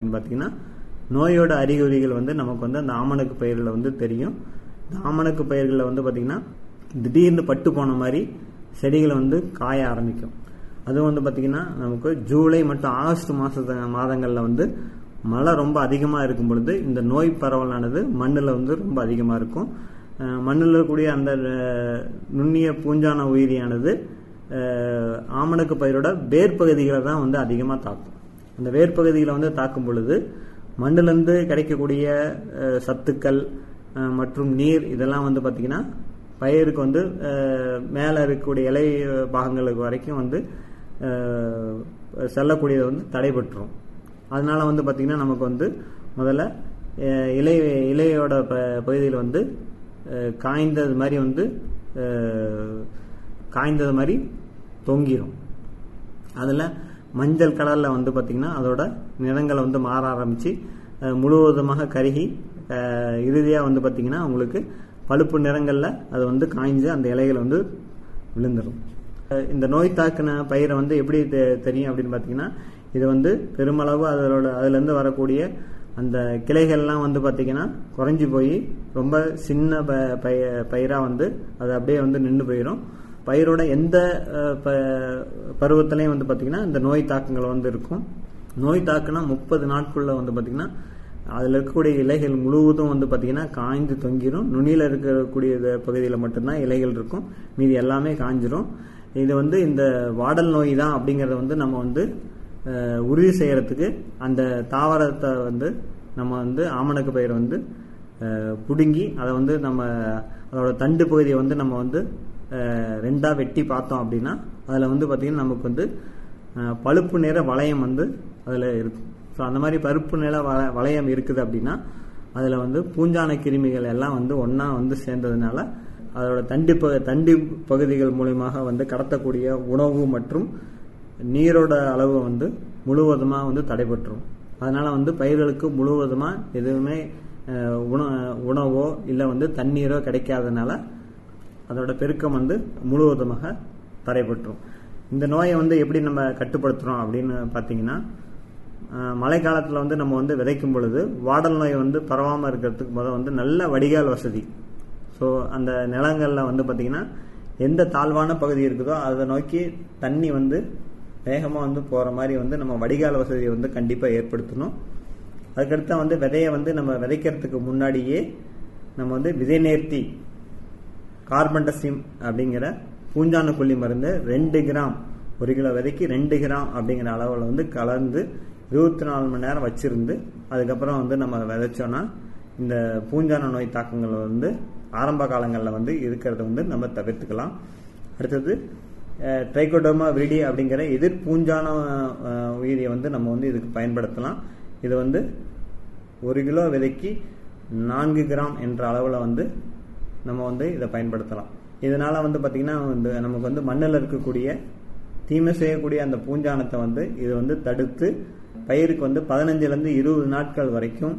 பார்த்தீங்கன்னா நோயோட அறிகுறிகள் வந்து நமக்கு வந்து அந்த ஆமணக்கு பயிரில் வந்து தெரியும் இந்த ஆமணக்கு பயிர்களில் வந்து பார்த்தீங்கன்னா திடீர்னு பட்டு போன மாதிரி செடிகளை வந்து காய ஆரம்பிக்கும் அதுவும் வந்து பார்த்தீங்கன்னா நமக்கு ஜூலை மற்றும் ஆகஸ்ட் மாத மாதங்களில் வந்து மழை ரொம்ப அதிகமாக இருக்கும் பொழுது இந்த நோய் பரவலானது மண்ணில் வந்து ரொம்ப அதிகமாக இருக்கும் அஹ் மண்ணில் இருக்கக்கூடிய அந்த அஹ், நுண்ணிய பூஞ்சான உயிரியானது அஹ், ஆமணக்கு பயிரோட வேர்ப்பகுதிகளை தான் வந்து அதிகமாக தாக்கும் அந்த வேர்ப்பகுதிகளை வந்து தாக்கும் பொழுது மண்ணிலிருந்து கிடைக்கக்கூடிய அஹ், சத்துக்கள் அஹ், மற்றும் நீர் இதெல்லாம் வந்து பார்த்திங்கன்னா பயிருக்கு வந்து அஹ், மேலே இருக்கக்கூடிய இலை பாகங்களுக்கு வரைக்கும் வந்து அஹ், செல்லக்கூடியதை வந்து தடைபட்டுரும் அதனால வந்து பார்த்திங்கன்னா நமக்கு வந்து முதல்ல அஹ், இலை இலையோட ப பகுதியில் வந்து அஹ், காய்ந்தது மாதிரி வந்து அஹ், காய்ந்தது மாதிரி தொங்கிரும் அதில் மஞ்சள் கலரில் வந்து பார்த்திங்கன்னா அதோட நிறங்களை வந்து மாற ஆரம்பித்து முழுவதுமாக கருகி இறுதியாக வந்து பார்த்திங்கன்னா உங்களுக்கு பழுப்பு நிறங்களில் அது வந்து காய்ஞ்சு அந்த இலைகள் வந்து விழுந்துடும் அஹ் இந்த நோய் தாக்கின பயிரை வந்து எப்படி தெ- தெரியும் அப்படின்னு பார்த்தீங்கன்னா இது வந்து பெருமளவு அதோட அதுலேருந்து வரக்கூடிய அந்த கிளைகள்லாம் வந்து பார்த்திங்கன்னா குறைஞ்சி போய் ரொம்ப சின்ன ப பய பயிராக வந்து அது அப்படியே வந்து நின்று போயிடும் பயிரோட எந்த அஹ், ப- பருவத்திலையும் வந்து பார்த்திங்கன்னா இந்த நோய் தாக்கங்கள் வந்து இருக்கும் நோய் தாக்குனா முப்பது நாட்குள்ள வந்து பார்த்திங்கன்னா அதில் இருக்கக்கூடிய இலைகள் முழுவதும் வந்து பார்த்திங்கன்னா காய்ந்து தொங்கிரும் நுனியில் இருக்கக்கூடிய பகுதியில் மட்டும்தான் இலைகள் இருக்கும் மீதி எல்லாமே காஞ்சிரும் இது வந்து இந்த வாடல் நோய் தான் அப்படிங்கிறத வந்து நம்ம வந்து அஹ், உறுதி செய்யறதுக்கு அந்த தாவரத்தை வந்து நம்ம வந்து ஆமணக்கு பயிரை வந்து அஹ், புடுங்கி அதை வந்து நம்ம அதோட தண்டு பகுதியை வந்து நம்ம வந்து அஹ், ரெண்டா வெட்டி பார்த்தோம் அப்படின்னா அதில் வந்து பார்த்திங்கன்னா நமக்கு வந்து அஹ், பழுப்பு நிற வளையம் வந்து அதில் இருக்கும் ஸோ அந்த மாதிரி பருப்பு நில வ வளையம் இருக்குது அப்படின்னா அதில் வந்து பூஞ்சான கிருமிகள் எல்லாம் வந்து ஒன்றா வந்து சேர்ந்ததுனால அதோட தண்டு ப தண்டு பகுதிகள் மூலியமாக வந்து கடத்தக்கூடிய உணவு மற்றும் நீரோட அளவு வந்து முழுவதுமாக வந்து தடைபட்டுரும் அதனால் வந்து பயிர்களுக்கு முழுவதுமாக எதுவுமே அஹ், உண உணவோ இல்லை வந்து தண்ணீரோ கிடைக்காதனால அதோட பெருக்கம் வந்து முழுவதுமாக தடைபட்டுரும் இந்த நோயை வந்து எப்படி நம்ம கட்டுப்படுத்துகிறோம் அப்படின்னு பார்த்தீங்கன்னா அஹ், மழை காலத்தில் வந்து நம்ம வந்து விதைக்கும் பொழுது வாடல் நோய் வந்து பரவாமல் இருக்கிறதுக்கு முதல் வந்து நல்ல வடிகால் வசதி ஸோ அந்த நிலங்களில் வந்து பார்த்திங்கன்னா எந்த தாழ்வான பகுதி இருக்குதோ அதை நோக்கி தண்ணி வந்து வேகமாக வந்து போகிற மாதிரி வந்து நம்ம வடிகால் வசதியை வந்து கண்டிப்பாக ஏற்படுத்தணும் அதுக்கடுத்து வந்து விதையை வந்து நம்ம விதைக்கிறதுக்கு முன்னாடியே நம்ம வந்து விதை நேர்த்தி கார்பன்டசிம் அப்படிங்கிற பூஞ்சான கொல்லி மருந்து ரெண்டு கிராம் ஒரு கிலோ விதைக்கு ரெண்டு கிராம் அப்படிங்கிற அளவில் வந்து கலந்து இருபத்தி நாலு மணி நேரம் வச்சிருந்து அதுக்கப்புறம் வந்து நம்ம விதைச்சோன்னா இந்த பூஞ்சான நோய் தாக்கங்கள் வந்து ஆரம்ப காலங்களில் வந்து இருக்கிறத வந்து நம்ம தவிர்த்துக்கலாம் அடுத்தது ட்ரைகோடோமா விரிடி அப்படிங்கிற எதிர் பூஞ்சான அஹ், உயிரியை வந்து நம்ம வந்து இதுக்கு பயன்படுத்தலாம் இது வந்து ஒரு கிலோ விதைக்கு நான்கு கிராம் என்ற அளவில் வந்து நம்ம வந்து இதை பயன்படுத்தலாம் இதனால வந்து பார்த்திங்கன்னா வந்து நமக்கு வந்து மண்ணில் இருக்கக்கூடிய தீமை செய்யக்கூடிய அந்த பூஞ்சானத்தை வந்து இது வந்து தடுத்து பயிருக்கு வந்து பதினஞ்சுலேருந்து இருபது நாட்கள் வரைக்கும்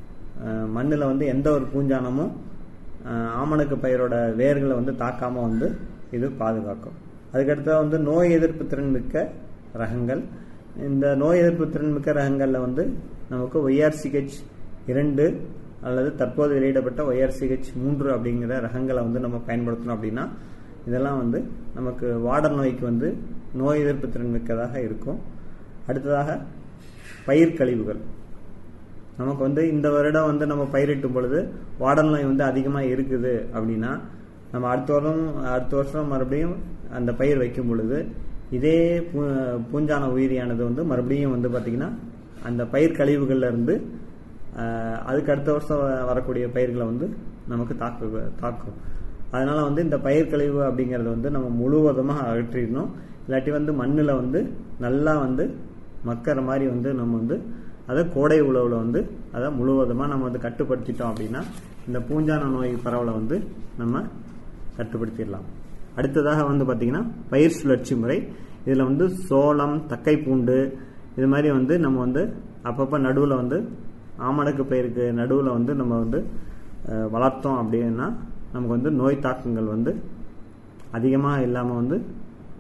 மண்ணில் வந்து எந்த ஒரு பூஞ்சானமும் அஹ், ஆமணக்கு பயிரோட வேர்களை வந்து தாக்காம வந்து இது பாதுகாக்கும் அதுக்கடுத்து வந்து நோய் எதிர்ப்பு திறன் மிக்க ரகங்கள் இந்த நோய் எதிர்ப்பு திறன் மிக்க ரகங்களில் வந்து நமக்கு ஒய்ஆர்சிஹெச் இரண்டு அல்லது தற்போது வெளியிடப்பட்ட ஒய்ஆர்சிஹெச் மூன்று அப்படிங்கிற ரகங்களை வந்து நம்ம பயன்படுத்தணும் அப்படின்னா இதெல்லாம் வந்து நமக்கு வாடல் நோய்க்கு வந்து நோய் எதிர்ப்பு திறன் மிக்கதாக இருக்கும் அடுத்ததாக பயிர் கழிவுகள் நமக்கு வந்து இந்த வருடம் வந்து நம்ம பயிரிட்டும் பொழுது வாடல் நோய் வந்து அதிகமாக இருக்குது அப்படின்னா நம்ம அடுத்த வருடம் அடுத்த வருஷம் மறுபடியும் அந்த பயிர் வைக்கும் பொழுது இதே பூ பூஞ்சான உயிரியானது வந்து மறுபடியும் வந்து பார்த்திங்கன்னா அந்த பயிர் கழிவுகள்ல இருந்து ஆஹ், அதுக்கு அடுத்த வருஷம் வ- வரக்கூடிய பயிர்களை வந்து நமக்கு தாக்கு தாக்கும் அதனால வந்து இந்த பயிர் கழிவு அப்படிங்கறது வந்து நம்ம முழுவதுமாக அகற்றிடணும் இல்லாட்டி வந்து மண்ணில் வந்து நல்லா வந்து மக்கிற மாதிரி வந்து நம்ம வந்து அதை கோடை உழவுல வந்து அதை முழுவதுமாக நம்ம வந்து கட்டுப்படுத்திட்டோம் அப்படின்னா இந்த பூஞ்சான நோய் பரவலை வந்து நம்ம கட்டுப்படுத்திடலாம் அடுத்ததாக வந்து பார்த்தீங்கன்னா பயிர் சுழற்சி முறை இதில் வந்து சோளம் தக்கை பூண்டு இது மாதிரி வந்து நம்ம வந்து அப்பப்போ நடுவில் வந்து ஆமணக்கு பயிருக்கு நடுவில் வந்து நம்ம வந்து அஹ், வளர்த்தோம் அப்படின்னா நமக்கு வந்து நோய் தாக்கங்கள் வந்து அதிகமாக இல்லாமல் வந்து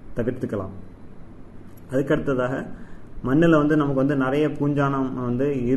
தவிர்த்துக்கலாம் அதுக்கடுத்ததாக மண்ணில் வந்து நமக்கு வந்து நிறைய பூஞ்சானம் வந்து